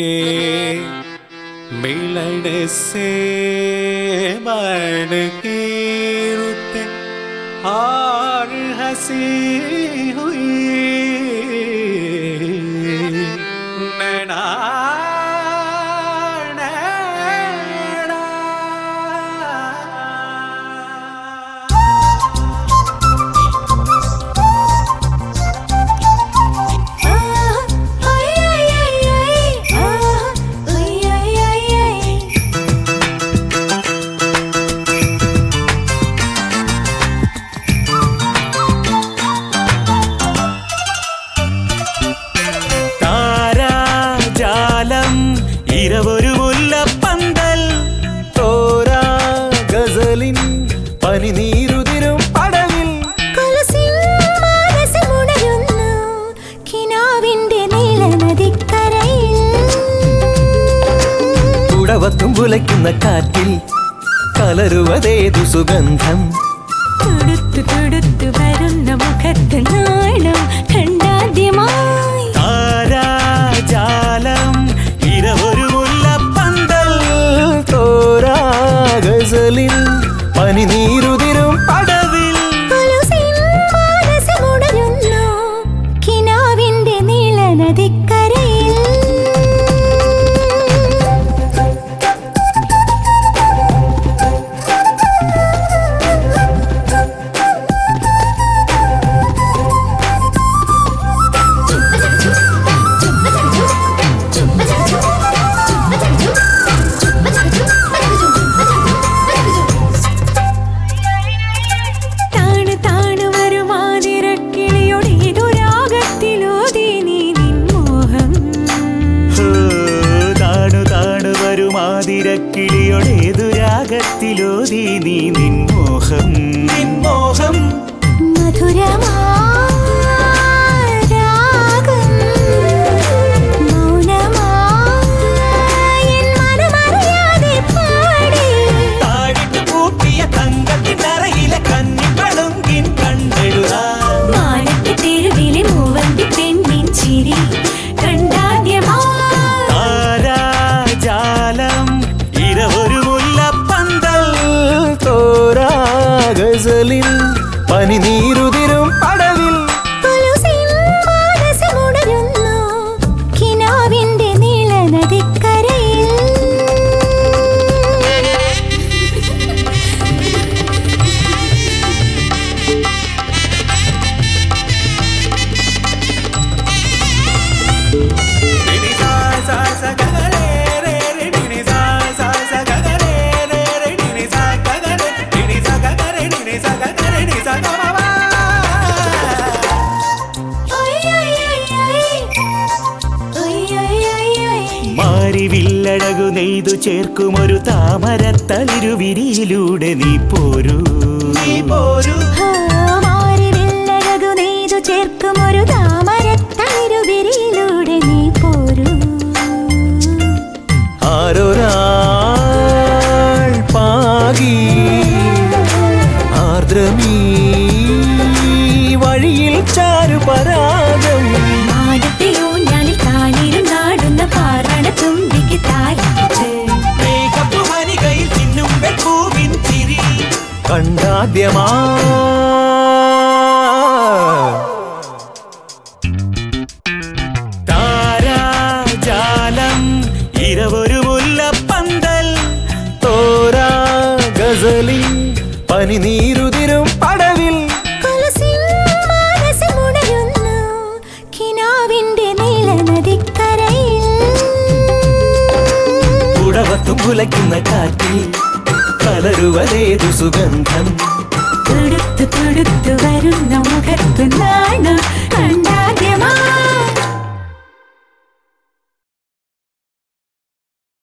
के मिलन से बन के रुते और हंसी हुई नैना नैना। താരാജാലം ഇരവൊരു മുല്ലപ്പന്തൽ തോരാ ഗസലിൻ പനിനീരുതിരും പടവിൽ കുടവത്തും കുലയ്ക്കുന്ന കാറ്റിൽ കലരുവതേതു സുഗന്ധം വരുന്ന മുഖത്ത് നാണം കണ്ടാദ്യമായി താരാജാലം ഇരവൊരു മുല്ലപ്പന്തൽ തോരാ ഗസലിൻ പനിനീരുതിരും പടവിൽ കൊലുസിൻ മാനസമുണരുന്നു കിനാവിന്റെ നീളനദിക്കരയിൽ താണ് താണ് വരുമാതിരക്കിളിയുടെ ഇതുരാഗത്തിലോതി നീ നിൻ മോഹം ഹോ, താണു താണു വരുമാതിരക്കിളിയൊടേതു രാഗത്തിലോതി നീ നിൻമോഹം നിൻമോഹം മധുരമാരാഗം മൗനമായി എൻ മനമറിയാതെ പാടി താഴിട്ട് പൂട്ടിയ തങ്കത്തിനറയിലെ കന്നിപ്പളുങ്കിൻ കണ്ടെഴുതാ മാനത്തെ തെരുവിലെ മൂവന്തി പെണ്ണിൻ ചിരി കണ്ടാദ്യമായി താരാജാലം ഇരവൊരു മുല്ലപ്പന്തൽ തോരാ ഗസലിൻ പനിനീരുതിരും പടവിൽ കൊലുസിൻ മാനസമുണരുന്നു കിനാവിന്റെ നീളനദിക്കരയിൽ മാരിവില്ലഴകു നെയ്തു ചേർക്കുമൊരു താമരത്തളിരുവിരിയിലൂടെ നീ പോരൂ നീ പോരൂ മാറിവില്ലഴകു നെയ്തു ചേർക്കുമൊരു താമരത്തളിരുവിരിയിലൂടെ നീ പോരൂ ആരൊരാൾ പാകി ആർദ്രമീ വഴിയിൽ ചാരുപരാഗം മാനത്തെയോ ഞാനിൽ കാലിലും നാടുന്ന പാറാണ തുമ്പിക്ക് താലിച്ച് മേഘപ്പുവനികയിൽ തിന്നും വെപ്പൂവിൻ ചിരി കണ്ടാദ്യമാ താരാജാലം ഇരവൊരു മുല്ലപ്പന്തൽ തോരാ ഗസലിൻ പനിനീരുതിരും പടവിൽ കൊലുസിൻ മാനസമുണരുന്നു കിനാവിന്റെ നീളനദിക്കരയിൽ കുടവത്തും കുലയ്ക്കുന്ന കാറ്റിൽ കലരുവതേതു സുഗന്ധം തുടുത്തു തുടുത്തു വരുന്ന മുഖത്ത് നാ